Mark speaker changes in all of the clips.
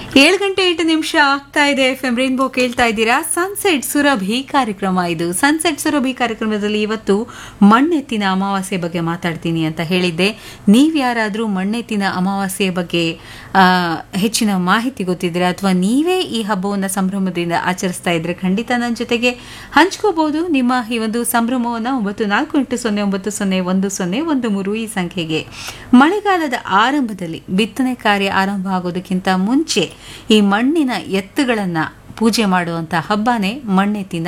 Speaker 1: ಏಳು ಗಂಟೆ ಎಂಟು ನಿಮಿಷ ಆಗ್ತಾ ಇದೆ ಎಫ್ ಎಂ ರೈನ್ಬೋ ಕೇಳ್ತಾ ಇದ್ದೀರಾ ಸನ್ಸೆಟ್ ಸುರಭಿ ಕಾರ್ಯಕ್ರಮ ಇದು ಸನ್ಸೆಟ್ ಸುರಭಿ ಕಾರ್ಯಕ್ರಮದಲ್ಲಿ ಇವತ್ತು ಮಣ್ಣೆತ್ತಿನ ಅಮಾವಾಸ್ಯೆ ಬಗ್ಗೆ ಮಾತಾಡ್ತೀನಿ ಅಂತ ಹೇಳಿದ್ದೆ ನೀವ್ಯಾರಾದ್ರೂ ಮಣ್ಣೆತ್ತಿನ ಅಮಾವಾಸ್ಯೆ ಬಗ್ಗೆ ಆ, ಹೆಚ್ಚಿನ ಮಾಹಿತಿ ಗೊತ್ತಿದ್ರೆ ಅಥವಾ ನೀವೇ ಈ ಹಬ್ಬವನ್ನು ಸಂಭ್ರಮದಿಂದ ಆಚರಿಸ್ತಾ ಇದ್ರೆ ಖಂಡಿತ ನನ್ನ ಜೊತೆಗೆ ಹಂಚ್ಕೋಬಹುದು ನಿಮ್ಮ ಈ ಒಂದು ಸಂಭ್ರಮವನ್ನು ಒಂಬತ್ತು ನಾಲ್ಕು ಎಂಟು ಸೊನ್ನೆ ಒಂಬತ್ತು ಸೊನ್ನೆ ಒಂದು ಸೊನ್ನೆ ಒಂದು ಮೂರು ಈ ಸಂಖ್ಯೆಗೆ ಮಳೆಗಾಲದ ಆರಂಭದಲ್ಲಿ ಬಿತ್ತನೆ ಕಾರ್ಯ ಆರಂಭ ಆಗೋದಕ್ಕಿಂತ ಮುಂಚೆ ಈ ಮಣ್ಣಿನ ಎತ್ತುಗಳನ್ನು ಪೂಜೆ ಮಾಡುವಂಥ ಹಬ್ಬನೇ ಮಣ್ಣೆತ್ತಿನ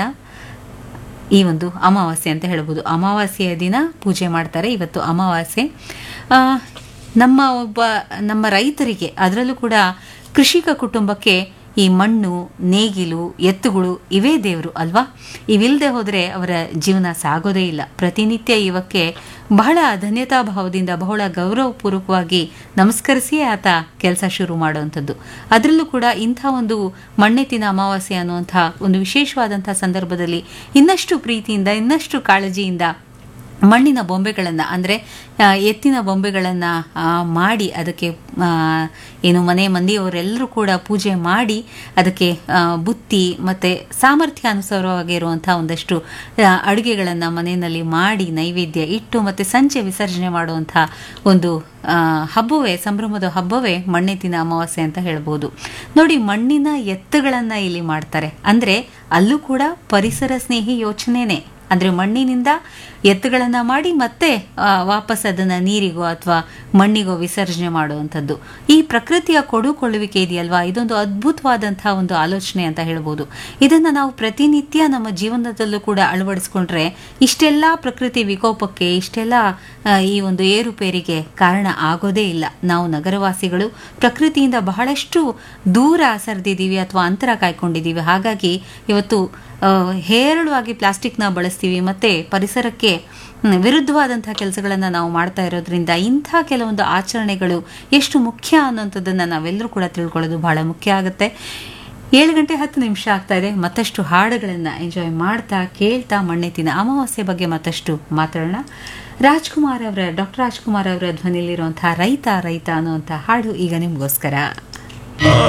Speaker 1: ಈ ಒಂದು ಅಮಾವಾಸ್ಯೆ ಅಂತ ಹೇಳ್ಬೋದು ಅಮಾವಾಸ್ಯೆಯ ದಿನ ಪೂಜೆ ಮಾಡ್ತಾರೆ ಇವತ್ತು ಅಮಾವಾಸ್ಯೆ ಆ, ನಮ್ಮ ಒಬ್ಬ ನಮ್ಮ ರೈತರಿಗೆ ಅದರಲ್ಲೂ ಕೂಡ ಕೃಷಿಕ ಕುಟುಂಬಕ್ಕೆ ಈ ಮಣ್ಣು ನೇಗಿಲು ಎತ್ತುಗಳು ಇವೇ ದೇವರು ಅಲ್ವಾ ಇವಿಲ್ಲದೆ ಹೋದರೆ ಅವರ ಜೀವನ ಸಾಗೋದೇ ಇಲ್ಲ ಪ್ರತಿನಿತ್ಯ ಇವಕ್ಕೆ ಬಹಳ ಧನ್ಯತಾ ಭಾವದಿಂದ ಬಹಳ ಗೌರವಪೂರ್ವಕವಾಗಿ ನಮಸ್ಕರಿಸಿಯೇ ಆತ ಕೆಲಸ ಶುರು ಮಾಡುವಂಥದ್ದು ಅದರಲ್ಲೂ ಕೂಡ ಇಂಥ ಒಂದು ಮಣ್ಣೆತ್ತಿನ ಅಮಾವಾಸ್ಯೆ ಅನ್ನುವಂಥ ಒಂದು ವಿಶೇಷವಾದಂಥ ಸಂದರ್ಭದಲ್ಲಿ ಇನ್ನಷ್ಟು ಪ್ರೀತಿಯಿಂದ ಇನ್ನಷ್ಟು ಕಾಳಜಿಯಿಂದ ಮಣ್ಣಿನ ಬೊಂಬೆಗಳನ್ನು ಅಂದರೆ ಎತ್ತಿನ ಬೊಂಬೆಗಳನ್ನು ಮಾಡಿ ಅದಕ್ಕೆ ಆ, ಏನು ಮನೆ ಮಂದಿಯವರೆಲ್ಲರೂ ಕೂಡ ಪೂಜೆ ಮಾಡಿ ಅದಕ್ಕೆ ಆ, ಬುತ್ತಿ ಮತ್ತು ಸಾಮರ್ಥ್ಯ ಅನುಸಾರವಾಗಿರುವಂಥ ಒಂದಷ್ಟು ಅಡುಗೆಗಳನ್ನು ಮನೆಯಲ್ಲಿ ಮಾಡಿ ನೈವೇದ್ಯ ಇಟ್ಟು ಮತ್ತು ಸಂಜೆ ವಿಸರ್ಜನೆ ಮಾಡುವಂಥ ಒಂದು ಆ, ಹಬ್ಬವೇ ಸಂಭ್ರಮದ ಹಬ್ಬವೇ ಮಣ್ಣೆತ್ತಿನ ಅಮಾವಾಸ್ಯೆ ಅಂತ ಹೇಳ್ಬೋದು ನೋಡಿ ಮಣ್ಣಿನ ಎತ್ತುಗಳನ್ನು ಇಲ್ಲಿ ಮಾಡ್ತಾರೆ ಅಂದರೆ ಅಲ್ಲೂ ಕೂಡ ಪರಿಸರ ಸ್ನೇಹಿ ಯೋಚನೆನೇ ಅಂದರೆ ಮಣ್ಣಿನಿಂದ ಎತ್ತುಗಳನ್ನು ಮಾಡಿ ಮತ್ತೆ ಆ, ವಾಪಸ್ ಅದನ್ನು ನೀರಿಗೋ ಅಥವಾ ಮಣ್ಣಿಗೋ ವಿಸರ್ಜನೆ ಮಾಡುವಂಥದ್ದು ಈ ಪ್ರಕೃತಿಯ ಕೊಡುಕೊಳ್ಳುವಿಕೆ ಇದೆಯಲ್ವಾ ಇದೊಂದು ಅದ್ಭುತವಾದಂಥ ಒಂದು ಆಲೋಚನೆ ಅಂತ ಹೇಳ್ಬೋದು ಇದನ್ನು ನಾವು ಪ್ರತಿನಿತ್ಯ ನಮ್ಮ ಜೀವನದಲ್ಲೂ ಕೂಡ ಅಳವಡಿಸ್ಕೊಂಡ್ರೆ ಇಷ್ಟೆಲ್ಲ ಪ್ರಕೃತಿ ವಿಕೋಪಕ್ಕೆ ಇಷ್ಟೆಲ್ಲ ಆ, ಈ ಒಂದು ಏರುಪೇರಿಗೆ ಕಾರಣ ಆಗೋದೇ ಇಲ್ಲ ನಾವು ನಗರವಾಸಿಗಳು ಪ್ರಕೃತಿಯಿಂದ ಬಹಳಷ್ಟು ದೂರ ಸರಿದಿದ್ದೀವಿ ಅಥವಾ ಅಂತರ ಕಾಯ್ಕೊಂಡಿದ್ದೀವಿ ಹಾಗಾಗಿ ಇವತ್ತು ಆ, ಹೇರಳವಾಗಿ ಪ್ಲಾಸ್ಟಿಕ್ನ ಬಳಸ್ತೀವಿ ಮತ್ತು ಪರಿಸರಕ್ಕೆ ಹ್ಮ್, ವಿರುದ್ಧವಾದಂಥ ಕೆಲಸಗಳನ್ನು ನಾವು ಮಾಡ್ತಾ ಇರೋದ್ರಿಂದ ಇಂಥ ಕೆಲವೊಂದು ಆಚರಣೆಗಳು ಎಷ್ಟು ಮುಖ್ಯ ಅನ್ನೋಂಥದ್ದನ್ನು ನಾವೆಲ್ಲರೂ ಕೂಡ ತಿಳ್ಕೊಳ್ಳೋದು ಬಹಳ ಮುಖ್ಯ ಆಗುತ್ತೆ ಏಳು ಗಂಟೆ ಹತ್ತು ನಿಮಿಷ ಆಗ್ತಾ ಇದೆ ಮತ್ತಷ್ಟು ಹಾಡುಗಳನ್ನು ಎಂಜಾಯ್ ಮಾಡ್ತಾ ಕೇಳ್ತಾ ಮಣ್ಣೆತ್ತಿನ ಅಮಾವಾಸ್ಯೆ ಬಗ್ಗೆ ಮತ್ತಷ್ಟು ಮಾತಾಡೋಣ ರಾಜ್ಕುಮಾರ್ ಅವರ ಡಾಕ್ಟರ್ ರಾಜ್ಕುಮಾರ್ ಅವರ ಧ್ವನಿಯಲ್ಲಿರುವಂತಹ ರೈತ ರೈತ ಅನ್ನುವಂಥ ಹಾಡು ಈಗ ನಿಮಗೋಸ್ಕರ